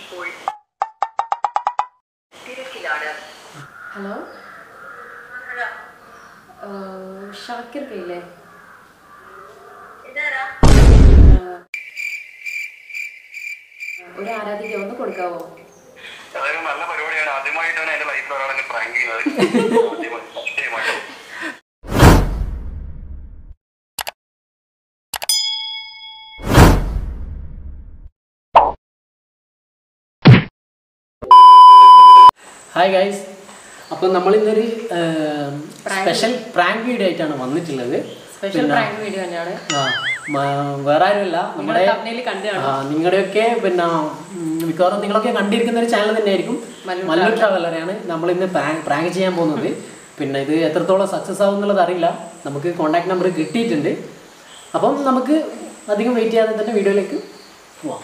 ഇപ്പോൾ തിരക്കിലാണ് hello hello Shakir കയ്യില്ലേ ഇതാരാ ഒരു ആരാധിക ഒന്ന് കൊടുക്കാവോ അതൊരു നല്ല പരിപാടിയാണ് ആദ്യമായിട്ടാണ് എന്റെ ലൈഫിൽ ഒരാളെ പ്രാങ്ക് ചെയ്യുന്നത് ആദ്യമായി, സത്യമായിട്ടും. ഹായ് ഗൈസ് അപ്പം നമ്മളിന്നൊരു സ്പെഷ്യൽ പ്രാങ്ക് വീഡിയോ ആയിട്ടാണ് വന്നിട്ടുള്ളത് സ്പെഷ്യൽ പ്രാങ്ക് വീഡിയോ തന്നെയാണ് ആ, മ- വേറെ ആരുമല്ല നമ്മുടെ thumbnail കണ്ടു കാണും. ആ, നിങ്ങളുടെയൊക്കെ പിന്നെ ഉം, മിക്കവാറും നിങ്ങളൊക്കെ കണ്ടിരിക്കുന്ന ഒരു ചാനൽ തന്നെയായിരിക്കും മല്ലു ട്രാവലറാണ് നമ്മൾ ഇന്ന് പ്രാങ്ക് ചെയ്യാൻ പോകുന്നത് പിന്നെ ഇത് എത്രത്തോളം സക്സസ് ആവും എന്നുള്ളത് അറിയില്ല നമുക്ക് കോൺടാക്ട് നമ്പർ കിട്ടിയിട്ടുണ്ട് അപ്പം നമുക്ക് അധികം വെയിറ്റ് ചെയ്യാതെ തന്നെ വീഡിയോയിലേക്ക് പോവാം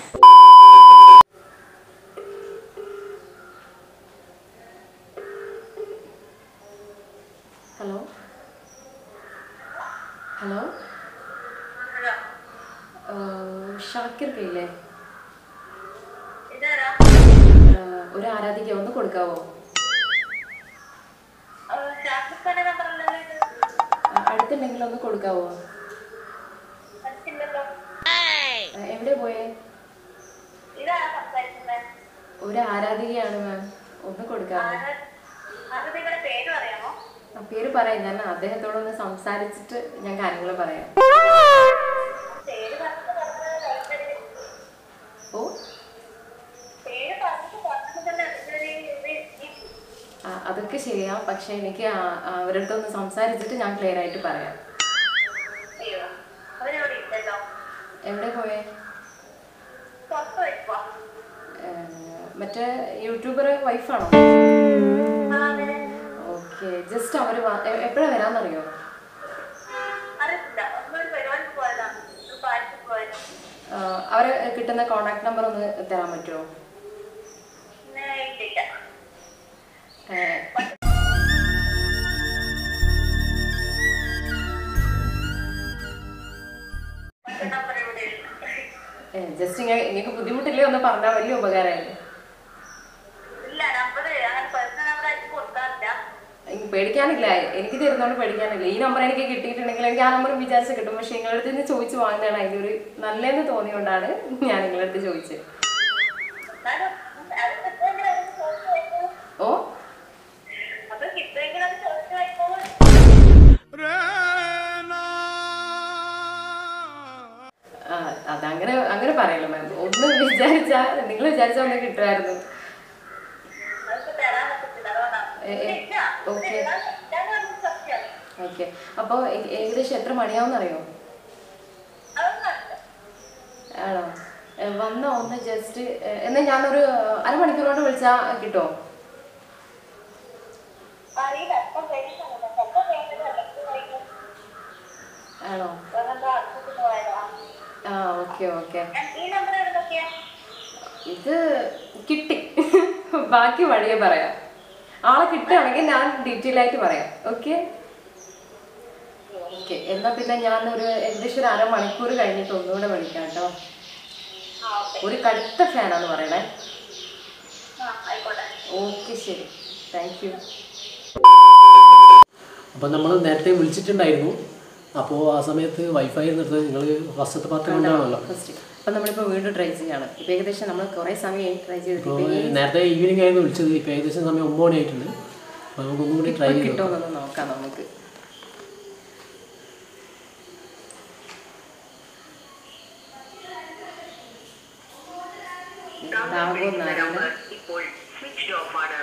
ഹലോ ഹലോ ഹലോ ഷാക്കിർ കയ്യില്ലേ ഇതാരാ ഒരു ആരാധിക ഒന്ന് കൊടുക്കാവോ ഷാഫിഖാന്റെ നമ്പർ അല്ലല്ലോ ഇത് ആ, അടുത്തുണ്ടെങ്കിൽ ഒന്ന് കൊടുക്കാവോ മനസ്സില്ലല്ലോ ആ, എവിടെ പോയേ ഇതാരാ സംസാരിക്കുന്നത് ഒരു ആരാധികയാണ് മാം ഒന്ന് കൊടുക്കാവോ ആരാ അത് നിങ്ങളുടെ പേര് പറയാമോ ആ പേര് പറയാം ഞാൻ അദ്ദേഹത്തോടൊന്ന് സംസാരിച്ചിട്ട് ഞാൻ കാര്യങ്ങൾ പറയാം പേര് പറഞ്ഞിട്ട് പറഞ്ഞത് കഴിഞ്ഞൊരു ഓ പേര് പറഞ്ഞിട്ട് പറഞ്ഞത് തന്നെ അതിനൊരു ഇത് ഈ- ആ, അതൊക്കെ ശരിയാ പക്ഷെ എനിക്ക് ആ- ആ അവരുടെ അടുത്തൊന്ന് സംസാരിച്ചിട്ട് ഞാൻ ക്ലിയർ ആയിട്ട് പറയാം അയ്യോ അവരവിടെ ഇല്ലല്ലോ എവിടെ പോയേ പുറത്ത് വെക്കുവാ ഏ, മറ്റേ യൂട്യൂബർ വൈഫാണോ ആ അതെ ഓക്കെ ജസ്റ്റ് അവർ എപ്പോഴാണ് വരാമെന്നറിയോ അറിയില്ല ഒന്നൊരു പരിപാടിക്ക് പോയതാണ് ഒരു പാർട്ടിക്ക് പോയതാണ് ആ, അവരെ കിട്ടുന്ന കോണ്ടാക്ട് നമ്പർ ഒന്ന് തരാൻ പറ്റുമോ പിന്നെ ഇല്ലില്ല ഏ, മറ്റേ നമ്പർ ഇവിടെ ഇല്ല ഏ, ജസ്റ്റ് ഇങ്ങനെ നിങ്ങൾക്ക് ബുദ്ധിമുട്ടില്ലേ ഒന്ന് പറഞ്ഞാൽ വലിയ ഉപകാരമായിരുന്നു ഇല്ല നമ്പർ അങ്ങനെ പേഴ്സണൽ നമ്പർ ആയിട്ട് കൊടുക്കാറില്ല എനിക്ക് പേടിക്കാനില്ല എനിക്ക് തരുന്നോണ്ട് പേടിക്കാനില്ല ഈ നമ്പർ എനിക്ക് കിട്ടിയിട്ടുണ്ടെങ്കിൽ എനിക്ക് ആ നമ്പർ വിചാരിച്ച് കിട്ടും പക്ഷെ നിങ്ങളുടെ അടുത്ത് നിന്ന് ചോദിച്ച് വാങ്ങുന്നതാണ് അതിൻ്റെ ഒരു നല്ലതെന്ന് തോന്നിയോണ്ടാണ് ഞാൻ നിങ്ങളുടെ അടുത്ത് ചോദിച്ചത് എന്നാലും അത് കിട്ടുമെങ്കിൽ അത് ചോദിച്ചു വായിക്കോളൂ ഓ അത് കിട്ടുമെങ്കിൽ അത് ചോദിച്ചു വായിക്കോളൂ ആ, അതങ്ങനെ അങ്ങനെ പറയല്ലോ മാം ഒന്ന് വിചാരിച്ചാ നിങ്ങൾ വിചാരിച്ചാ ഒന്ന് കിട്ടുമായിരുന്നു നമുക്ക് തരാൻ പറ്റത്തില്ല അതുകൊണ്ടാണ് ഏ, ഏ, ഇല്ല ഓക്കേ. ഇല്ല, ഞാൻ പറഞ്ഞത് സത്യമാണ് ഓക്കെ അപ്പോൾ ഏകദേശം എത്ര മണിയാവുമെന്നറിയോ അതൊന്നും അറിയില്ല ആണോ ഏ, വന്നോ ഒന്ന് ജസ്റ്റ് എന്നാൽ ഞാനൊരു അരമണിക്കൂർ കൊണ്ട് വിളിച്ചാൽ കിട്ടുമോ അറിയില്ല എപ്പം കഴിക്കുന്നുണ്ട് എപ്പം കഴിക്കുന്നത് അല്ലെങ്കിൽ കഴിക്കും ആണോ വേറെന്താ അടുത്തിട്ട് പോയതാ ആ ഓക്കെ ഓക്കെ ഈ നമ്പർ എവിടുന്നൊക്കെയാ ഇത് കിട്ടി ബാക്കി വഴിയെ പറയാം ആളെ കിട്ടുകയാണെങ്കിൽ ഞാൻ ഡീറ്റെയിൽ ആയിട്ട് പറയാം ഓക്കെ ഓക്കെ എന്നാ പിന്നെ ഞാൻ ഒരു ഏകദേശം ഒരു അരമണിക്കൂർ കഴിഞ്ഞിട്ട് ഒന്നുകൂടെ വിളിക്കാം കേട്ടോ ആ ഓക്കെ ഒരു കടുത്ത ഫാനാന്ന് പറയണേ ആ ആയിക്കോട്ടെ ഓക്കെ ശരി താങ്ക് യു അപ്പോൾ നമ്മൾ നേരത്തെ വിളിച്ചിട്ടുണ്ടായിരുന്നു അപ്പോൾ ആ സമയത്ത് വൈഫൈ നിർത്തത് നിങ്ങൾ ഫസ്റ്റത്തെ പാർട്ടി കൊണ്ടാണല്ലോ ഫസ്റ്റ് അപ്പം നമ്മളിപ്പോൾ വീണ്ടും ട്രൈ ചെയ്യാണ് ഇപ്പം ഏകദേശം നമ്മൾ കുറേ സമയമായി ട്രൈ ചെയ്തിട്ട് അപ്പോൾ ഇപ്പം ഈ നേരത്തെ ഈവനിങ് ആയിരുന്നു വിളിച്ചത് ഇപ്പോൾ ഏകദേശം സമയം ഒമ്പത് മണി ആയിട്ടുണ്ട് അപ്പോൾ നമുക്കൊന്നും കൂടി ട്രൈ ഇപ്പം ചെയ്ത് നോക്കാം. കിട്ടുമെന്നൊന്ന് നോക്കാം നമുക്ക് ഇതാകുമെന്ന് അറിയില്ല നമ്പർ ഇപ്പോൾ സ്വിച്ച് ഓഫ് ആണ്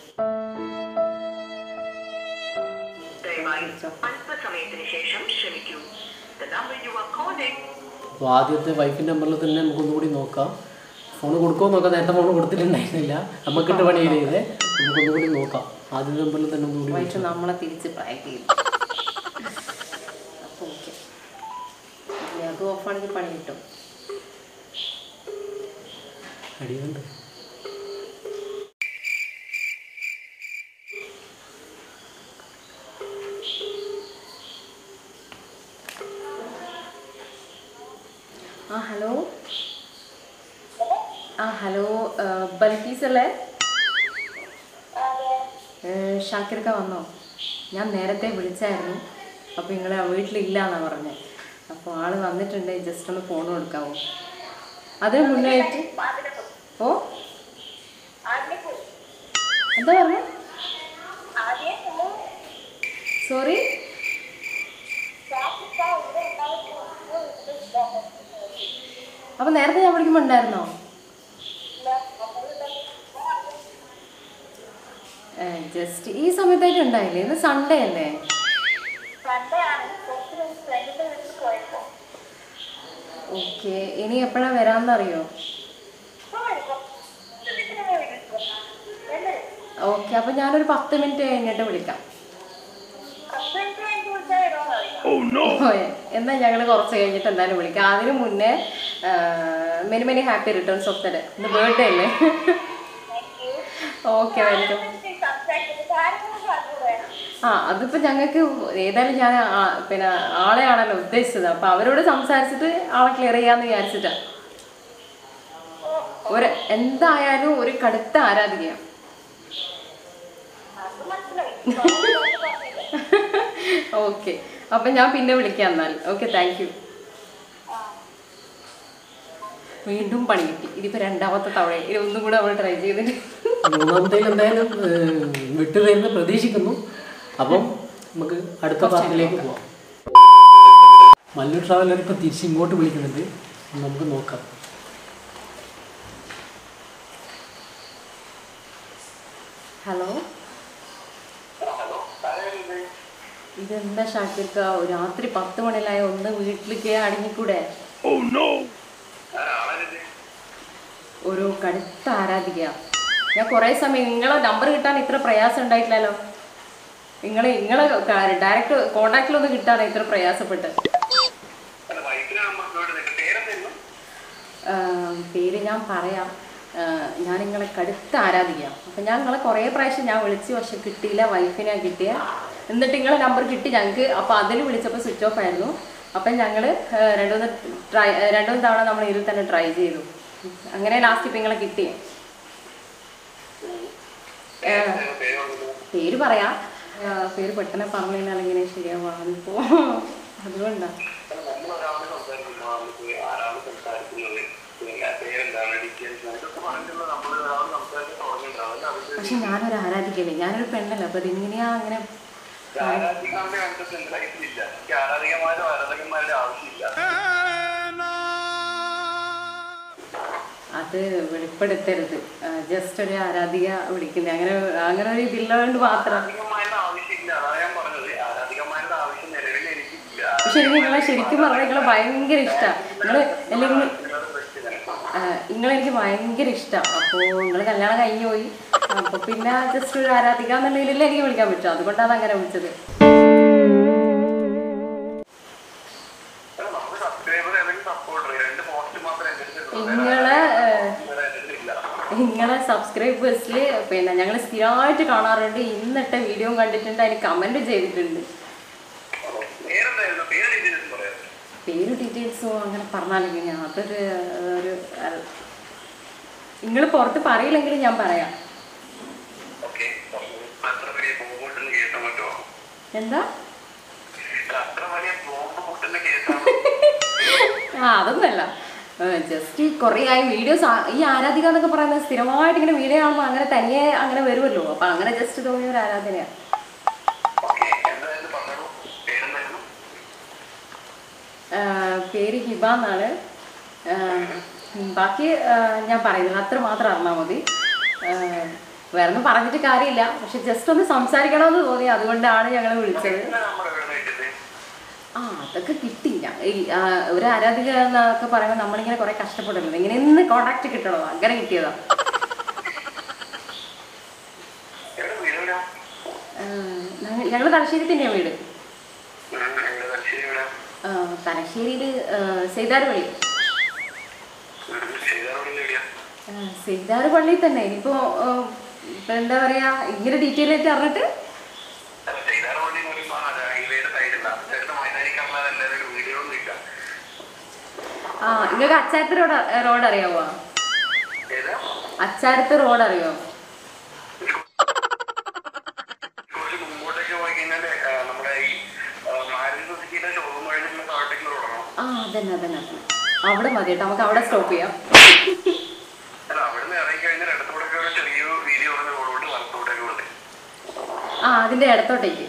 ദയവായി അല്പസമയത്തിന് ശേഷം ശ്രമിക്കൂ The number you are calling അപ്പോൾ ആദ്യത്തെ വൈഫിൻ്റെ നമ്പറിൽ തന്നെ നമുക്കൊന്നും കൂടി നോക്കാം ഫോൺ കൊടുക്കുമോ നോക്കാം നേരത്തെ ഫോൺ കൊടുത്തിട്ടുണ്ടായിരുന്നില്ല നമുക്കിട്ട് പണി ചെയ്തേ നമുക്കൊന്നും കൂടി നോക്കാം ആദ്യ നമ്പറിൽ തന്നെ ഒന്നുകൂടി വൈകിട്ട് നമ്മളെ തിരിച്ച് പ്രാങ്ക് ചെയ്തു അപ്പോൾ ഓക്കെ അത് ഓഫാണെങ്കിൽ പണി കിട്ടും അടിയുന്നുണ്ട് ആ ഹലോ ആ ഹലോ ബൽക്കീസ് അല്ലേ അതെ ഷാക്കിർക്ക വന്നോ ഞാൻ നേരത്തെ വിളിച്ചായിരുന്നു അപ്പോൾ നിങ്ങൾ വീട്ടിലില്ല എന്നാണ് പറഞ്ഞത് അപ്പോൾ ആള് വന്നിട്ടുണ്ട് ജസ്റ്റ് ഒന്ന് ഫോൺ കൊടുക്കാവോ അതിന് മുന്നായിട്ട് അതിനെ പോയി ഓ അതിനെ പോയി എന്താ പറഞ്ഞ ആദ്യം പോയി സോറി ക്ലാസ്സിൽ ഇവിടെ ഉണ്ടാവും അപ്പോൾ നേരത്തെ ഞാൻ വിളിക്കുമ്പോൾ ഉണ്ടായിരുന്നോ ജസ്റ്റ് ഈ സമയത്തായിട്ട് ഉണ്ടായില്ലേ ഇന്ന് സൺഡേ അല്ലേ സൺഡേ ആണ് കുറച്ച് ഫ്രണ്ടിന്റെ വീട്ടിൽ പോയപ്പോ ഓക്കെ ഇനി എപ്പോഴാണ് വരാമെന്നറിയോ ഇപ്പൊ വരുമ്പോ വീട്ടിൽ വിളിക്കും എന്നെ ഓക്കെ അപ്പോൾ ഞാനൊരു പത്ത് മിനിറ്റ് കഴിഞ്ഞിട്ട് വിളിക്കാം ഹസ്ബൻഡ് എനിക്ക് വിളിച്ചാൽ വരുമോന്ന് അറിയാം ഓ, എന്നാ ഞങ്ങൾ കുറച്ച് കഴിഞ്ഞിട്ട് എന്തായാലും വിളിക്കാം അതിന് മുന്നേ many many happy returns of the day ഇന്ന് ബർത്ത്ഡേ അല്ലേ താങ്ക് യു ഓക്കെ വെൽക്കം സംസാരിക്കുന്നത് കാര്യങ്ങൾ പറഞ്ഞുകൂടെ ആ അതിപ്പോൾ ഞങ്ങൾക്ക് ഏതായാലും ഞാൻ ആ- പിന്നെ ആളെയാണല്ലോ ഉദ്ദേശിച്ചത് അപ്പോൾ അവരോട് സംസാരിച്ചിട്ട് ആളെ ക്ലിയർ ചെയ്യാന്ന് വിചാരിച്ചിട്ടാ ഒരു എന്തായാലും ഒരു കടുത്ത ആരാധികയാണ് അത് മനസ്സിലായി പറഞ്ഞില്ല ഓക്കെ അപ്പം ഞാൻ പിന്നെ വിളിക്കാം എന്നാൽ ഓക്കെ താങ്ക് യു വീണ്ടും പണി കിട്ടി ഇതിപ്പോൾ രണ്ടാമത്തെ തവണ ഇനി ഒന്നും കൂടെ അവൾ ട്രൈ ചെയ്തിട്ട് മൂന്നാമത്തേൽ എന്തായാലും ഏഹ്, വിട്ടുതരുന്ന പ്രതീക്ഷിക്കുന്നു അപ്പം നമുക്ക് അടുത്ത പാർട്ടിയിലേക്ക് പോവാം മല്ലു ട്രാവലർ ഇപ്പം തിരിച്ച് ഇങ്ങോട്ട് വിളിക്കുന്നുണ്ട് നമുക്ക് നോക്കാം ഹലോ ഇതെന്താ ഷാക്കിർക്ക രാത്രി പത്ത് മണിയിലായ ഒന്ന് വീട്ടിലേക്ക് അടങ്ങിക്കൂടെ ഒരു കടുത്ത ആരാധിക ഞാൻ കുറേ സമയം നിങ്ങളെ നമ്പർ കിട്ടാൻ ഇത്ര പ്രയാസം ഉണ്ടായിട്ടില്ലല്ലോ നിങ്ങളെ നിങ്ങളെ ഡയറക്റ്റ് കോണ്ടാക്റ്റിലൊന്നും കിട്ടാൻ ഇത്ര പ്രയാസപ്പെട്ട് അല്ല വൈഫിനെ നമുക്ക് ഇവിടെ നിൽക്കും പേരെന്തായിരുന്നു ആം, പേര് ഞാൻ പറയാം ആ, ഞാൻ നിങ്ങളെ കടുത്ത ആരാധിക്കാം അപ്പം ഞാൻ നിങ്ങളെ കുറേ പ്രാവശ്യം ഞാൻ വിളിച്ചു പക്ഷെ കിട്ടിയില്ല വൈഫിനെ കിട്ടിയ എന്നിട്ട് നിങ്ങളെ നമ്പർ കിട്ടി ഞങ്ങൾക്ക് അപ്പോൾ അതിൽ വിളിച്ചപ്പോൾ സ്വിച്ച് ഓഫ് ആയിരുന്നു അപ്പം ഞങ്ങൾ രണ്ടുമൂന്ന് ട്രൈ രണ്ടുമൂന്ന് തവണ നമ്മൾ ഇതിൽ തന്നെ ട്രൈ ചെയ്തു അങ്ങനെ ലാസ്റ്റ് ഇപ്പം നിങ്ങളെ കിട്ടി പേരെന്തായിരുന്നു? പേര് പറഞ്ഞത്? പേര് പറയാം ആ, പേര് പെട്ടെന്ന് പറഞ്ഞു കഴിഞ്ഞാൽ ഇങ്ങനെ ശരിയാവാണിപ്പോൾ അതുകൊണ്ടാണ് നമ്മൾ ഒരാളെ സംസാരിക്കുന്നു നമുക്ക് ആരാണ് സംസാരിക്കുന്നത് പിന്നെ പേരെന്താണ് ഡീറ്റെയിൽസ് ഇതൊക്കെ പറഞ്ഞിട്ടുള്ള നമ്മൾ ഒരാൾ സംസാരിച്ച് തുടങ്ങിയിട്ടുണ്ടാവും അതല്ല അവർക്ക് പക്ഷെ ഞാനൊരു ആരാധിക്കല്ലേ ഞാനൊരു പെണ്ണല്ല അപ്പോൾ ഇതിങ്ങനെയാ അങ്ങനെ ആരാധിക്കാന്റെ കൺസെപ്റ്റ് എന്റെ ലൈഫിലില്ല എനിക്ക് ആരാധികമാരോ ആരാധകന്മാരുടെ ആവശ്യമില്ല അത് വെളിപ്പെടുത്തരുത് ജസ്റ്റ് ഒരു ആരാധിക വിളിക്കുന്നത് അങ്ങനെ അങ്ങനെ ഒരു ഇതില്ലാണ്ട് മാത്രം ആരാധികന്മാരുടെ ആവശ്യമില്ല അതാണ് ഞാൻ പറഞ്ഞത് ആരാധികന്മാരുടെ ആവശ്യം നിലവിൽ എനിക്കില്ല പക്ഷെ എനിക്ക് നിങ്ങളെ ശരിക്കും പറഞ്ഞാൽ നിങ്ങളെ ഭയങ്കര ഇഷ്ടമാണ് നിങ്ങൾ അല്ലെങ്കിൽ നിങ്ങളുടെ പ്രശ്നം നിങ്ങളെനിക്ക് ഭയങ്കര ഇഷ്ടമാണ് അപ്പോൾ നിങ്ങൾ കല്യാണം കഴിഞ്ഞു പോയി അപ്പോൾ പിന്നെ ജസ്റ്റ് ഒരു ആരാധിക എന്നുള്ളതിലല്ലേ എനിക്ക് വിളിക്കാൻ പറ്റും അതുകൊണ്ടാണ് അങ്ങനെ വിളിച്ചത് അല്ല, നമുക്ക് സബ്സ്ക്രൈബർ അല്ലെങ്കിൽ സപ്പോർട്ടർ രണ്ട് പോസ്റ്റ് മാത്രമേ എൻ്റെ അടുത്തുള്ളൂ. നിങ്ങളെ ഏഹ്, വേറെ എൻ്റെ അടുത്തില്ല. നിങ്ങളെ സബ്സ്ക്രൈബേഴ്സിൽ പിന്നെ ഞങ്ങൾ സ്ഥിരമായിട്ട് കാണാറുണ്ട് ഇന്നിട്ട വീഡിയോ കണ്ടിട്ടുണ്ട് അതിന് കമൻറ്റ് ചെയ്തിട്ടുണ്ട് അപ്പൊ പേരെന്തായിരുന്നു പേര് ഡീറ്റെയിൽസ് പറയാം പേര് ഡീറ്റെയിൽസോ അങ്ങനെ പറഞ്ഞാലെങ്കിൽ അതൊരു ഒരു നിങ്ങൾ പുറത്ത് പറയില്ലെങ്കിലും ഞാൻ പറയാം ഓക്കെ അത്ര വലിയ ബോംബുണ്ടെന്ന് കേട്ടാൻ പറ്റുമോ എന്താ അത്ര വലിയ ബോംബ് പൊട്ടുന്ന കേസാണ് ആ അതൊന്നല്ല ജസ്റ്റ് കുറേ ആയി വീഡിയോസ് ഈ ആരാധിക എന്നൊക്കെ പറയുന്നത് സ്ഥിരമായിട്ട് ഇങ്ങനെ വീഡിയോ കാണുമ്പോൾ അങ്ങനെ തനിയെ അങ്ങനെ വരുമല്ലോ അപ്പം അങ്ങനെ ജസ്റ്റ് തോന്നിയ ഒരു ആരാധനയാണ് ഓക്കെ എന്തായാലും പറഞ്ഞോളൂ പേരെന്തായിരുന്നു ആ, പേര് ഹിബ എന്നാണ് ആ, ഉം, ബാക്കി ആ, ഞാൻ പറയുന്നില്ല അത്ര മാത്രം അറിഞ്ഞാൽ മതി ആ, വേറെ ഒന്നും പറഞ്ഞിട്ട് കാര്യമില്ല പക്ഷെ ജസ്റ്റ് ഒന്ന് സംസാരിക്കണമെന്ന് തോന്നി അതുകൊണ്ടാണ് ഞങ്ങൾ വിളിച്ചത് എന്താ നമ്മുടെ എവിടെ കിട്ടിയത് ആ അതൊക്കെ കിട്ടിയില്ല ഈ ആ, ഒരു ആരാധിക എന്നൊക്കെ പറയുമ്പോൾ നമ്മളിങ്ങനെ കുറേ കഷ്ടപ്പെടുന്നത് ഇങ്ങനെ ഇന്ന് കോണ്ടാക്ട് കിട്ടണോ അങ്ങനെ കിട്ടിയതാ എവിടെ വീട് എവിടെയാ ഞങ്ങൾ തലശ്ശേരി തന്നെയാണ് വീട് ഉം, എവിടെ തലശ്ശേരി എവിടെ ആ, തലശ്ശേരിയിൽ സെയ്താർ പള്ളി ശ്രീധരപള്ളി എവിടെയാ സെയ്താർ പള്ളി തന്നെ ഇനിയിപ്പോൾ ഇപ്പം എന്താ പറയുക ഇങ്ങനെ ഡീറ്റെയിൽ ആയിട്ട് അറിഞ്ഞിട്ട് അല്ല ശ്രീധരപള്ളി എന്ന് പറയുമ്പോൾ അത് ഹൈവേയുടെ സൈഡില്ല ചേട്ടൻ മൈതാനിക്കാനുള്ള എല്ലാവരും വീടുകളൊന്നും ഇല്ല ആ നിങ്ങൾക്ക് അച്ചായത്ത് റോഡ് റോഡ് അറിയാവോ ഏതാ അച്ചാരത്ത് റോഡ് അറിയോ കുറച്ച് മുമ്പോട്ടേക്ക് പോയി കഴിഞ്ഞാല് ആ, നമ്മുടെ ഈ മാരുതി സുസുക്കിയുടെ ഷോറൂം കഴിഞ്ഞിട്ട് താഴത്തേക്ക് തുടങ്ങണം ആ അതന്നെ അതന്നെ അതന്നെ അവിടെ മതി കേട്ടോ നമുക്ക് അവിടെ സ്റ്റോപ്പ് ചെയ്യാം അല്ല അവിടെ നിന്ന് ഇറങ്ങി കഴിഞ്ഞാൽ ഇടത്തോടൊക്കെ ഒരു ചെറിയൊരു വീഡിയോ ഉള്ള റോഡുകൊണ്ട് വലത്തോട്ടേക്ക് ഉണ്ട് ആ അതിൻ്റെ ഇടത്തോട്ടേക്ക്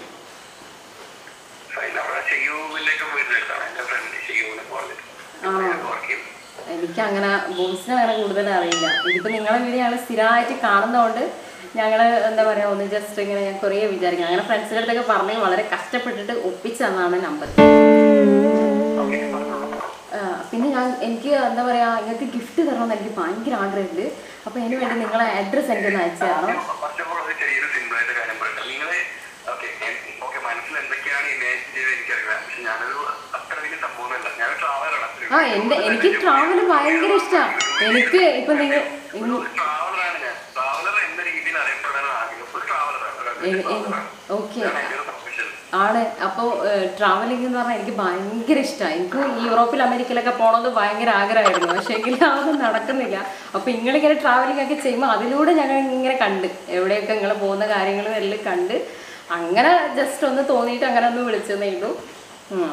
അതിന് അവിടെ ഷെയ്യൂവിലേക്ക് വരുന്നതാണ് എന്റെ ഫ്രണ്ട് ഷെയ്യൂവിനെ പറഞ്ഞിട്ട് വർക്ക് ചെയ്യും എനിക്ക് അങ്ങനെ ബോയ്സിനെ അങ്ങനെ കൂടുതൽ അറിയില്ല ഇതിപ്പോൾ നിങ്ങളെ വീഡിയോ ഞങ്ങൾ സ്ഥിരമായിട്ട് കാണുന്നതുകൊണ്ട് ഞങ്ങൾ എന്താ പറയുക ഒന്ന് ജസ്റ്റ് ഇങ്ങനെ ഞാൻ കുറേ വിചാരിക്കും അങ്ങനെ ഫ്രണ്ട്സിൻ്റെ അടുത്തൊക്കെ പറഞ്ഞ് വളരെ കഷ്ടപ്പെട്ടിട്ട് ഒപ്പിച്ചു തന്നാണ് നമ്പർ ഓക്കെ പറഞ്ഞോളൂ പിന്നെ ഞാൻ എനിക്ക് എന്താ പറയുക നിങ്ങൾക്ക് ഗിഫ്റ്റ് തരണമെന്ന് എനിക്ക് ഭയങ്കര ആഗ്രഹമുണ്ട് അപ്പോൾ അതിന് വേണ്ടി നിങ്ങളെ അഡ്രസ്സ് എനിക്കൊന്ന് അയച്ചു തരണം ഫസ്റ്റ് ഓഫ് ഓൾ ഒരു ചെറിയൊരു സിമ്പിൾ ആയിട്ട് കാര്യം പറയട്ടെ നിങ്ങള് ഓക്കെ ഓക്കെ മനസ്സിൽ എന്തൊക്കെയാണ് ഇമേജിൻ ചെയ്ത് എനിക്കറിയാം പക്ഷെ ഞാനൊരു അത്ര വലിയ സംഭവമല്ല ഞാൻ ട്രാവലറാണ് ആ എൻ്റെ എനിക്ക് ട്രാവൽ ഭയങ്കര ഇഷ്ടമാണ് എനിക്ക് ഇപ്പം നിങ്ങൾ ഒരു ട്രാവലറാണ് ഞാൻ ട്രാവലർ എന്ന രീതിയിൽ അറിയപ്പെടാൻ ആഗ്രഹം ഒരു ട്രാവലറാണ് ഓക്കെ ഞാൻ എൻ്റെ ഒരു പ്രൊഫഷൻ ആണ് അപ്പോൾ ട്രാവലിംഗ് എന്ന് പറഞ്ഞാൽ എനിക്ക് ഭയങ്കര ഇഷ്ടമാണ് എനിക്ക് യൂറോപ്പിൽ അമേരിക്കയിലൊക്കെ പോകണമെന്ന് ഭയങ്കര ആഗ്രഹമായിരുന്നു പക്ഷേ എങ്കിൽ അതൊന്നും നടക്കുന്നില്ല അപ്പോൾ നിങ്ങളിങ്ങനെ ട്രാവലിംഗ് ഒക്കെ ചെയ്യുമ്പോൾ അതിലൂടെ ഞങ്ങൾ ഇങ്ങനെ കണ്ട് എവിടെയൊക്കെ നിങ്ങൾ പോകുന്ന കാര്യങ്ങളും എല്ലാം കണ്ട് അങ്ങനെ ജസ്റ്റ് ഒന്ന് തോന്നിയിട്ട് അങ്ങനെ ഒന്ന് വിളിച്ചെന്നേ ഉള്ളൂ ഉം.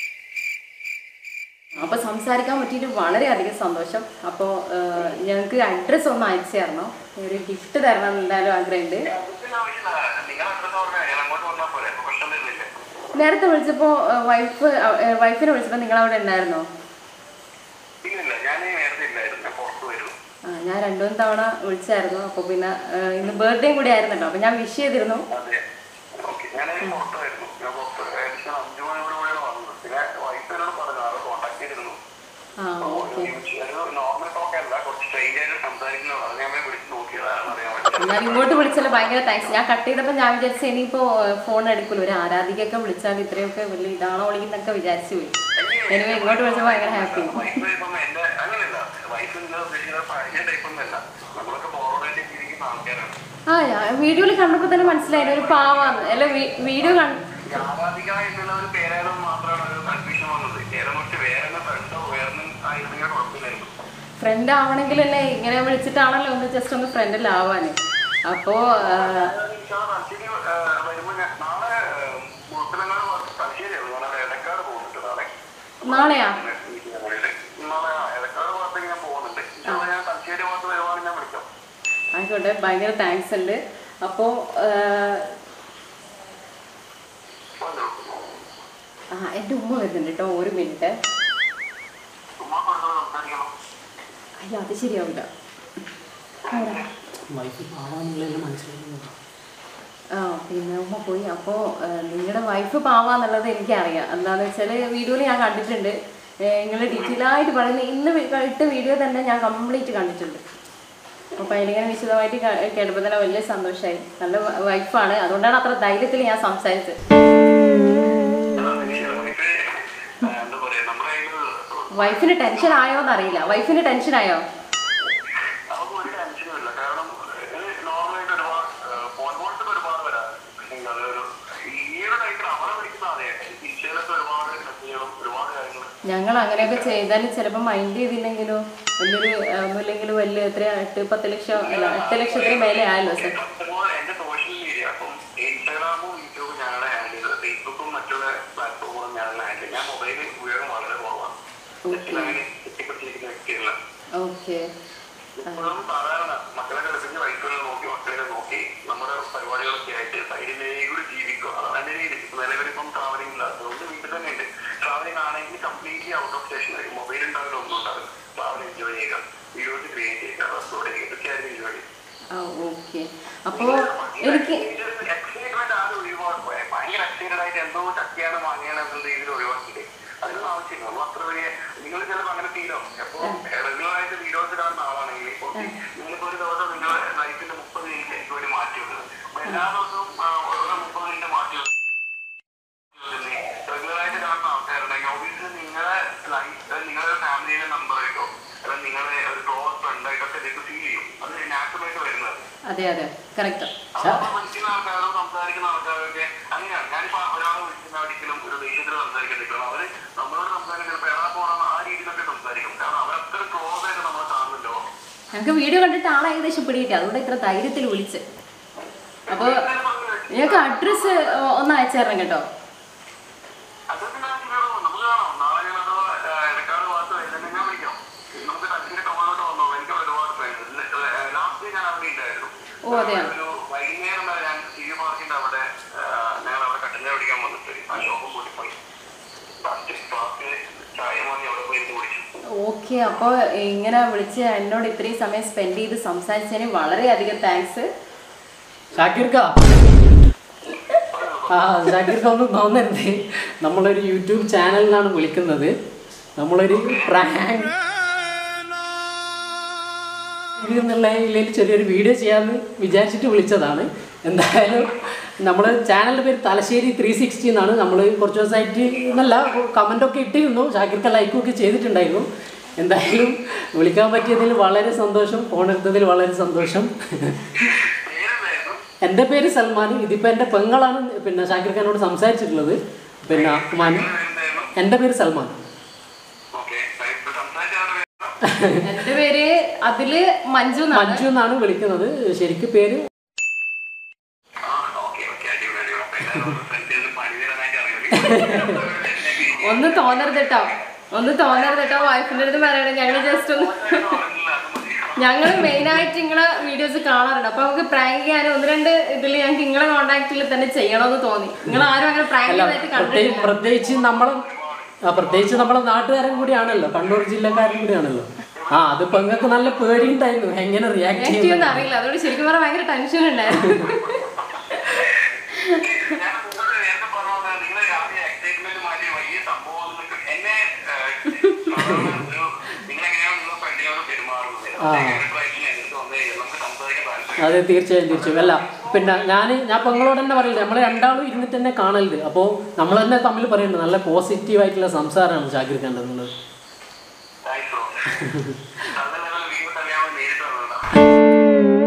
അപ്പോൾ സംസാരിക്കാൻ പറ്റിയിട്ട് വളരെയധികം സന്തോഷം അപ്പോൾ ഞങ്ങൾക്ക് അഡ്രസ്സ് ഒന്ന് അയച്ചു തരണം ഒരു ഗിഫ്റ്റ് തരണം എന്ന് എന്തായാലും ആഗ്രഹമുണ്ട് നിങ്ങൾ അഡ്രസ് പറഞ്ഞാൽ ഞാൻ അങ്ങോട്ട് വന്നാൽ പോലെ പ്രശ്നം വരുന്നില്ല നേരത്തെ വിളിച്ചപ്പോൾ വൈഫ് വൈഫിനെ വിളിച്ചപ്പോൾ നിങ്ങൾ അവിടെ ഉണ്ടായിരുന്നോ ഇല്ലില്ല ഞാൻ നേരത്തെ ഇല്ലായിരുന്നു ഞാൻ പുറത്ത് വരും ആ, ഞാൻ രണ്ടു മൂന്ന് തവണ വിളിച്ചായിരുന്നു അപ്പോൾ പിന്നെ ആ, ഇന്ന് ബർത്ത്ഡേയും കൂടി ആയിരുന്നല്ലോ അപ്പോൾ ഞാൻ വിഷ് ചെയ്തിരുന്നു അതെ ഓക്കെ ഞാൻ പുറത്തായിരുന്നു ഞാൻ പുറത്ത് ഏകദേശം അഞ്ചു മണിയോട് കൂടിയാണ് വന്നത് പിന്നെ വൈഫ് എന്നോട് പറഞ്ഞു ആളെ കോൺടാക്ട് ചെയ്തിരുന്നു ആ ഓക്കെ ഒരു നോർമൽ ടോക്ക് അല്ല കുറച്ച് സ്ട്രെയിറ്റ് ആയിട്ട് സംസാരിക്കുന്നത് അത് ഞാൻ വിളിച്ച് നോക്കിയതാണെന്ന് അറിയാൻ വേണ്ടി ഞാൻ ഇങ്ങോട്ട് വിളിച്ചല്ലോ ഭയങ്കര താങ്ക്സ് ഞാൻ കട്ട് ചെയ്തപ്പോൾ ഞാൻ വിചാരിച്ചു ഇനിയിപ്പോൾ ഫോൺ എടുക്കില്ല ഒരു ആരാധികയൊക്കെ വിളിച്ചാൽ ഇത്രയൊക്കെ വലിയ ഇതാണോ വിളിക്കുന്നൊക്കെ വിചാരിച്ചു പോയി എനിവേ ഇങ്ങോട്ട് വിളിച്ചപ്പോൾ ഭയങ്കര ഹാപ്പി വൈഫ് ഇപ്പം എന്റെ അങ്ങനെയല്ല വൈഫ് നിങ്ങൾ ഉദ്ദേശിക്കുന്ന പഴയ ടൈപ്പ് ഒന്നല്ല നമ്മളൊക്കെ ബോറോഡായിട്ട് ജീവിക്കുന്ന ആൾക്കാരാണ് ആ വീഡിയോയിൽ കണ്ടപ്പോൾ തന്നെ മനസ്സിലായി ഒരു പാവാന്ന് അല്ല വീഡിയോ കണ്ട് ഈ ആരാധിക എന്നുള്ള ഒരു പേരായതുകൊണ്ട് മാത്രമാണ് ഒരു കൺഫ്യൂഷൻ വന്നത് നേരെ മറിച്ച് വേറെ ഫ്രണ്ടോ വേറെ ആയിരുന്നെങ്കിൽ കുഴപ്പമില്ലായിരുന്നു ഫ്രണ്ട് ആവണമെങ്കിൽ തന്നെ ഇങ്ങനെ വിളിച്ചിട്ടാണല്ലോ ഒന്ന് ജസ്റ്റ് ഒന്ന് ഫ്രണ്ടിലാവാൻ അപ്പോൾ തലശ്ശേരി വരുമ്പോ ഞാൻ നാളെ മുഴപ്പിലങ്ങാട് തലശ്ശേരിയാണ് ഞാൻ അവിടെ ഇടക്കാട് പോകുന്നുണ്ട് നാളെ നാളെയാ നാളെ ഇടക്കാട് ഭാഗത്തേക്ക് ഞാൻ പോകുന്നുണ്ട് ഇൻഷാല്ലാ ഞാൻ തലശ്ശേരി ഭാഗത്ത് വരുവാണെങ്കിൽ ഞാൻ വിളിക്കാം ആയിക്കോട്ടെ ഭയങ്കര താങ്ക്സ് ഉണ്ട് അപ്പോൾ ആ എൻ്റെ ഉമ്മ വരുന്നുണ്ട് കേട്ടോ ഒരു മിനിറ്റ് ചുമ്മാ കൊടുത്തത് സംസാരിക്കണം അയ്യോ അത് ശരിയാവില്ല വൈഫ് പാവാന്നുള്ളതെല്ലാം മനസ്സിലാക്കുന്നു ആ പിന്നെ ഉമ്മ പോയി അപ്പോൾ നിങ്ങളുടെ വൈഫ് പാവാന്നുള്ളത് എനിക്കറിയാം എന്താണെന്ന് വെച്ചാൽ വീഡിയോയിൽ ഞാൻ കണ്ടിട്ടുണ്ട് നിങ്ങൾ ഡീറ്റെയിൽ ആയിട്ട് പറയുന്ന ഇന്ന് വി- ഇട്ട വീഡിയോ തന്നെ ഞാൻ കംപ്ലീറ്റ് കണ്ടിട്ടുണ്ട് അപ്പോൾ അതിലിങ്ങനെ വിശദമായിട്ട് ക- കേട്ടപ്പോൾ തന്നെ വലിയ സന്തോഷമായി നല്ല വൈഫാണ് അതുകൊണ്ടാണ് അത്ര ധൈര്യത്തിൽ ഞാൻ സംസാരിച്ചത് എന്താ പറയാ നമ്മുടെ കയ്യില് വൈഫിന് ടെൻഷൻ ആയോ എന്നറിയില്ല വൈഫിന് ടെൻഷൻ ആയോ നമുക്ക് ഒരു ടെൻഷനും ഇല്ല കാരണം നോർമലായിട്ട് ഒരുപാട് ഫോൺ കോൾസ് ഒരുപാട് വരാം അതൊരു ഈ ഒരു ടൈപ്പിൽ അവരെ വിളിക്കുന്ന അതെ ഇൻസ്റ്റയിലൊക്കെ ഒരുപാട് മെസ്സേജുകളും ഒരുപാട് കാര്യങ്ങൾ ഞങ്ങൾ അങ്ങനെയൊക്കെ ചെയ്താൽ ചിലപ്പോൾ മൈൻഡ് ചെയ്തില്ലെങ്കിലോ വലിയൊരു ആ, ഒന്നുമില്ലെങ്കിലും വലിയ എത്ര എട്ട് പത്ത് ലക്ഷം അല്ല എട്ട് ലക്ഷത്തിന് മേലെ ആയല്ലോ സർ അതുപോലെ എന്റെ സോഷ്യൽ മീഡിയ അപ്പം ഇൻസ്റ്റാഗ്രാമും യൂട്യൂബും ഞാനാണ് ഹാൻഡിൽ ചെയ്തത് ഫേസ്ബുക്കും മറ്റുള്ള പ്ലാറ്റ്ഫോമുകളും ഞാനാണ് ഹാൻഡിൽ ചെയ്തത് ഞാൻ മൊബൈൽ ഉപയോഗം വളരെ കുറവാണ് ഓക്കെ അങ്ങനെ എത്തിപ്പെട്ടിരിക്കുന്ന വ്യക്തിയല്ല ഓക്കെ ഇപ്പോഴും സാധാരണ മക്കളെ കളിപ്പിച്ച് വൈഫിനെ നോക്കി മക്കളെ നോക്കി നമ്മുടെ പരിപാടികളൊക്കെ ആയിട്ട് സൈഡിലേക്ക് ജീവിക്കുക അതാണ് എന്റെ രീതി നിലവിലിപ്പം ട്രാവലിംഗ് ഇല്ല അതുകൊണ്ട് വീട്ടിൽ തന്നെ ഉണ്ട് ട്രാവലിംഗ് ആണെങ്കിൽ കംപ്ലീറ്റ്ലി ഔട്ട് ഓഫ് സ്റ്റേഷൻ ആയിരിക്കും മൊബൈൽ ഉണ്ടാവില്ല ഒന്നും ഉണ്ടാവില്ല ട്രാവൽ എൻജോയ് ചെയ്യുക വീഡിയോസ് ക്രിയേറ്റ് ചെയ്യുക അപ്ലോഡ് ചെയ്യുക ഇതൊക്കെയായിരുന്നു പരിപാടി ആ ഓക്കെ അപ്പോൾ എനിക്ക് എക്സൈറ്റ്മെന്റ് ആരും ഒരുപാട് പോയ ഭയങ്കര എക്സൈറ്റഡ് ആയിട്ട് എന്തോ ചക്കിയാണ് വാങ്ങിയാണ് എന്നുള്ള രീതിയിൽ ഒഴിവാക്കിയിട്ട് അതിനൊന്നും ആവശ്യമില്ല നമ്മൾ അത്ര വലിയ നിങ്ങൾ ചിലപ്പോൾ അങ്ങനെ ഫീൽ ആവും എപ്പോൾ റെഗുലർ ആയിട്ട് വീഡിയോസ് കാണുന്ന ആളാണെങ്കിൽ ഇപ്പോൾ നിങ്ങളിപ്പോ ഒരു ദിവസം നിങ്ങളുടെ ലൈഫിന്റെ മുപ്പത് മിനിറ്റ് എനിക്ക് വേണ്ടി മാറ്റി വെക്കുന്നത് അപ്പൊ എല്ലാ ദിവസവും ആ, ഓരോ മുപ്പത് മിനിറ്റ് മാറ്റി വെക്കുന്നത് റെഗുലർ ആയിട്ട് കാണുന്ന ആൾക്കാരുണ്ടെങ്കിൽ ഓബിയസ്ലി നിങ്ങളെ ലൈഫ് നിങ്ങളുടെ ഫാമിലിയിലെ മെമ്പറായിട്ടോ അല്ലെങ്കിൽ നിങ്ങളെ ഒരു ക്ലോസ് ഫ്രണ്ടായിട്ടൊക്കെ നിങ്ങൾക്ക് ഫീൽ ചെയ്യും അത് നാച്ചുറൽ ആയിട്ട് വരുന്നത് അതെ അതെ കറക്റ്റ് അപ്പൊ വിളിക്കുന്ന ആൾക്കാരും സംസാരിക്കുന്ന ആൾക്കാരൊക്കെ അങ്ങനെയാണ് ഞാനിപ്പോ ഒരാളെ വിളിക്കുന്ന ഒരിക്കലും ഒരു ദേഷ്യത്തിൽ സംസാരിക്കുന്നില്ല അവര് നമ്മളോട് സംസാരിക്കുന്ന ചിലപ്പോൾ എടാ പോണം ആ രീതിയിലൊക്കെ സംസാരിക്കും കാരണം അവരത്ര ക്ലോസ് ആയിട്ട് നമ്മളെ കാണുമല്ലോ ഞങ്ങൾക്ക് വീഡിയോ കണ്ടിട്ട് ആളെ ഏകദേശം പിടികിട്ടി അതുകൊണ്ട് ഇത്ര ധൈര്യത്തിൽ വിളിച്ച് അപ്പോൾ ഞങ്ങൾക്ക് അഡ്രസ്സ് ഒന്ന് അയച്ചു തരണം കേട്ടോ അതൊക്കെ ഞാൻ ചെയ്തോളാം. നമുക്ക് കാണാം. നാളെ ഞാൻ അഥവാ, ആ, എടക്കാട് ഭാഗത്ത് വരുന്നുണ്ടെങ്കിൽ ഞാൻ വിളിക്കാം. നമുക്ക് ടച്ചിന്റെ ടൗണിലോട്ട് വന്നോ. എനിക്ക് ഒരുപാട് friends ഉണ്ട്. ഏ, last ഞാൻ അവിടെ ഉണ്ടായിരുന്നു. ഓ, അതെയോ? ഒരു വൈകുന്നേരം വരെ ഞാൻ ടി വി പാർക്കിന്റെ അവിടെ ആ, ഞങ്ങൾ അവിടെ കട്ടഞ്ചായ പിടിക്കാൻ വന്നിട്ട് ആ ഷോപ്പും കൂട്ടി പോയി ഫസ്റ്റ് ക്ലാസ്സിൽ ചായ വാങ്ങി അവിടെ പോയി ഇരുന്ന് കുടിച്ചു ഓക്കെ അപ്പോൾ ഇങ്ങനെ വിളിച്ച് എന്നോട് ഇത്രയും സമയം സ്പെൻഡ് ചെയ്ത് സംസാരിച്ചതിന് വളരെയധികം താങ്ക്സ് ഷാക്കിർക്ക ആ ഷാക്കിർക്ക ഒന്നും തോന്നരുത് നമ്മളൊരു യൂട്യൂബ് ചാനലിനാണ് വിളിക്കുന്നത് നമ്മളൊരു പ്രാങ്ക് എന്നുള്ള ഇതിൽ ചെറിയൊരു വീഡിയോ ചെയ്യാമെന്ന് വിചാരിച്ചിട്ട് വിളിച്ചതാണ് എന്തായാലും നമ്മൾ ചാനലിൻ്റെ പേര് തലശ്ശേരി ത്രീ സിക്സ്റ്റി എന്നാണ് നമ്മൾ കുറച്ച് ദിവസമായിട്ട് എന്നല്ല കമൻ്റൊക്കെ ഇട്ടിരുന്നു ഷാക്കിർക്ക ലൈക്കും ഒക്കെ ചെയ്തിട്ടുണ്ടായിരുന്നു എന്തായാലും വിളിക്കാൻ പറ്റിയതിൽ വളരെ സന്തോഷം ഫോൺ എടുത്തതിൽ വളരെ സന്തോഷം പേരെന്തായിരുന്നു എൻ്റെ പേര് സൽമാൻ ഇതിപ്പോൾ എൻ്റെ പെങ്ങളാണ് പിന്നെ ഷാക്കിർ ഖാനോട് സംസാരിച്ചിട്ടുള്ളത് പിന്നെ മാൻ പേരെന്തായിരുന്നു എൻ്റെ പേര് സൽമാൻ ഓക്കെ സംസാരിച്ച ആളുടെ പേരെന്താ? എൻ്റെ പേര് അതില് മഞ്ജു എന്നാണ് മഞ്ജു എന്നാണ് വിളിക്കുന്നത് ശരിക്കും പേര് ആ, ഓക്കെ, ഓക്കെ, അടിപൊളി, അടിപൊളി. അപ്പൊ എല്ലാവരും friends ന് പണി തരാനായിട്ട് അറിയാം. ഒന്ന് തോന്നരുത് കേട്ടോ ഒന്ന് തോന്നരുത് കേട്ടോ വൈഫിൻ്റെ അടുത്ത് പറയണേ ഞങ്ങൾ ജസ്റ്റ് ഒന്ന് പറഞ്ഞില്ല, അത് മതി. ഞങ്ങൾ മെയിനായിട്ട് നിങ്ങളെ വീഡിയോസ് കാണാറുണ്ട് അപ്പൊ നമുക്ക് പ്രാങ്ക് ചെയ്യാൻ ഒന്ന് രണ്ട് ഇതിൽ ഞങ്ങൾക്ക് നിങ്ങളെ കോണ്ടാക്റ്റിൽ തന്നെ ചെയ്യണമെന്ന് തോന്നി നിങ്ങൾ ആരും അങ്ങനെ പ്രാങ്ക് അല്ല ചെയ്തായിട്ട് പ്രത്യേകിച്ച് കണ്ടിട്ടില്ല പ്രത്യേകിച്ച് നമ്മളെ ആ പ്രത്യേകിച്ച് നമ്മളെ നാട്ടുകാരൻ കൂടിയാണല്ലോ കണ്ണൂർ ജില്ലക്കാരൻ കൂടിയാണല്ലോ ആ അത് പെങ്ങൾക്ക് നല്ല പേടിയുണ്ടായിരുന്നു എങ്ങനെ റിയാക്ട് ആക്റ്റീവ് ചെയ്യുന്നത് അറിയില്ല അതുകൊണ്ട് ശരിക്കും പറഞ്ഞാൽ ഭയങ്കര ടെൻഷൻ ഉണ്ടായിരുന്നു ഞാൻ നിങ്ങളോട് നേരത്തെ പറഞ്ഞ പോലെ നിങ്ങള് രാവിലെ excitement മാറ്റി വലിയ സംഭവം ഒന്നും എന്നെ, ഏഹ്, സാധാരണ ഒരു നിങ്ങളെങ്ങനെയാണ് നിങ്ങളുടെ ഫ്രണ്ടിനോട് പെരുമാറുന്നത് പ്രത്യേക ഒരു പ്രാവശ്യം എൻ്റെ അടുത്ത് വന്ന് കഴിഞ്ഞാൽ നമുക്ക് സംസാരിക്കാൻ താല്പര്യം അതെ തീർച്ചയായും തീർച്ചയായും അല്ല പിന്നെ ഞാൻ ഞാൻ പെങ്ങളോട് തന്നെ പറയില്ല നമ്മൾ രണ്ടാളും ഇരുന്നിട്ട് തന്നെ കാണലുണ്ട് അപ്പോൾ നമ്മൾ തന്നെ തമ്മിൽ പറയുന്നുണ്ട് നല്ല പോസിറ്റീവ് ആയിട്ടുള്ള സംസാരമാണ് ഷാക്കിർ ഖാൻ്റെ എന്നുള്ളത് താങ്ക്സ് ബ്രോ നല്ല ലെവൽ വീണ്ടും കല്യാണം നേരിട്ട് വന്നതാണ്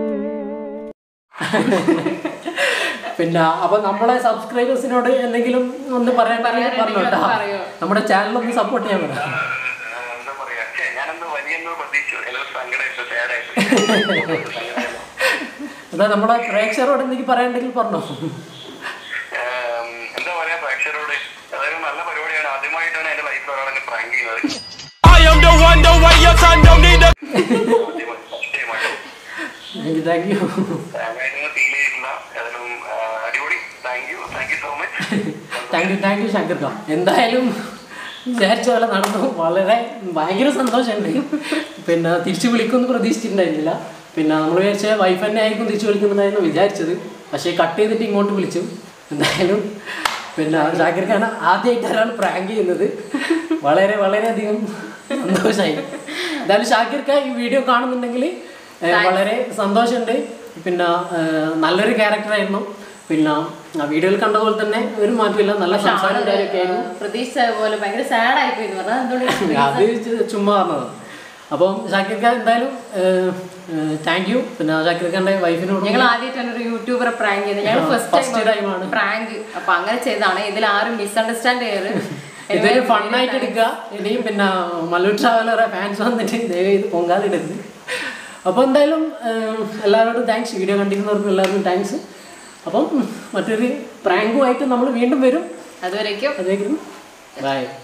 പിന്നെ അപ്പൊ നമ്മളെ സബ്സ്ക്രൈബേഴ്സിനോട് എന്തെങ്കിലും ഒന്ന് പറയാൻ പറഞ്ഞു കേട്ടോ പറയോ? നമ്മുടെ ചാനൽ ഒന്ന് സപ്പോർട്ട് ചെയ്യാൻ പറ ഏഹ്, എന്താ പറയാ ഛെ, ഞാനെന്തോ വലിയെന്തോ പ്രതീക്ഷിച്ചു എല്ലാവരും സങ്കടമായിട്ട് സാഡായിട്ട് അതാ നമ്മുടെ പ്രേക്ഷകരോട് എന്തെങ്കിലും പറയാനുണ്ടെങ്കിൽ പറഞ്ഞോ ഏം, എന്താ പറയാ പ്രേക്ഷകരോട് അതായത് നല്ല പരിപാടിയാണ് ആദ്യമായിട്ടാണ് എന്റെ ലൈഫിൽ ഒരാളെ പ്രാങ്ക് ചെയ്യുന്നത് I am the one, the way your son don't need a ആദ്യമായി, first time ആയിട്ട്. താങ്ക് യു പ്രാങ്കായിട്ടൊന്നും feel ചെയ്തിട്ടില്ല. ഏതായാലും, ആ, അടിപൊളി thank you thank you so much thank you thank you Shankar Khan എന്തായാലും വിചാരിച്ച പോലെ നടന്നു വളരെ ഭയങ്കര സന്തോഷമുണ്ട് പിന്നെ തിരിച്ചു വിളിക്കുമെന്ന് പ്രതീക്ഷിച്ചിട്ടുണ്ടായിരുന്നില്ല പിന്നെ നമ്മൾ വിചാരിച്ച വൈഫ് തന്നെ ആയിരിക്കും തിരിച്ചു വിളിക്കുന്നുണ്ടായിരുന്നു വിചാരിച്ചത് പക്ഷേ കട്ട് ചെയ്തിട്ട് ഇങ്ങോട്ട് വിളിച്ചു എന്തായാലും പിന്നെ ഷാക്കിർ ഖാൻ ആദ്യമായിട്ട് ഒരാൾ പ്രാങ്ക് ചെയ്യുന്നത് വളരെ വളരെയധികം സന്തോഷമായി എന്തായാലും ഷാക്കിർ ഖാൻ ഈ വീഡിയോ കാണുന്നുണ്ടെങ്കിൽ ഏഹ്, വളരെ സന്തോഷമുണ്ട് പിന്നെ ഏഹ്, നല്ലൊരു ക്യാരക്ടറായിരുന്നു പിന്നെ ആ വീഡിയോയിൽ കണ്ട പോലെ തന്നെ ഒരു മാറ്റമില്ല നല്ല സംസാരം കാര്യമൊക്കെ ആയിരുന്നു പ്രതീക്ഷിച്ച പോലെ ഭയങ്കര സാഡ് ആയി പോയി പറഞ്ഞാൽ എന്തുകൊണ്ട് അത് ചു- ചുമ്മാ പറഞ്ഞത് അപ്പം ഷാക്കിർ ഖാൻ എന്തായാലും താങ്ക് യു പിന്നെ ഷാക്കിർ ഖാന്റെ വൈഫിനോട് ഞങ്ങൾ ആദ്യമായിട്ടാണ് ഒരു യൂട്യൂബറെ പ്രാങ്ക് ചെയ്തത് ഞങ്ങൾ ആ, first ഫസ്റ്റ് time ആണ്. പ്രാങ്ക് അപ്പൊ അങ്ങനെ ചെയ്താണ് ഇതിൽ ആരും മിസ്അണ്ടർസ്റ്റാൻഡ് ചെയ്യരുത് ഇതൊരു ഫണ്ണായിട്ട് എടുക്കുക ഇനിയും പിന്നെ മല്ലു ട്രാവലറെ ഫാൻസ് വന്നിട്ട് ദയവ് ഇത് പൊങ്കാലിടരുത് അപ്പോൾ എന്തായാലും ഏഹ്, എല്ലാവരോടും താങ്ക്സ് വീഡിയോ കണ്ടിരുന്നവർക്കും എല്ലാവർക്കും താങ്ക്സ് അപ്പം മറ്റൊരു പ്രാങ്കുമായിട്ട് നമ്മൾ വീണ്ടും വരും അതുവരേക്കും അതേക്കും ബൈ